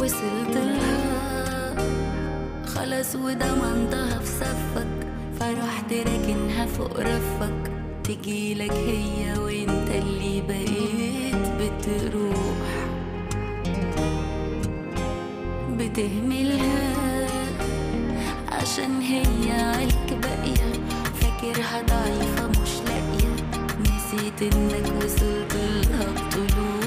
وصلت لها خلاص وضمنتها في صفك فرحت راكنها فوق رفك تجيلك هي وانت اللي بقيت بتروح بتهملها عشان هي عليك باقية فاكرها ضعيفة مش لاقية نسيت انك وصلت لها بطلوع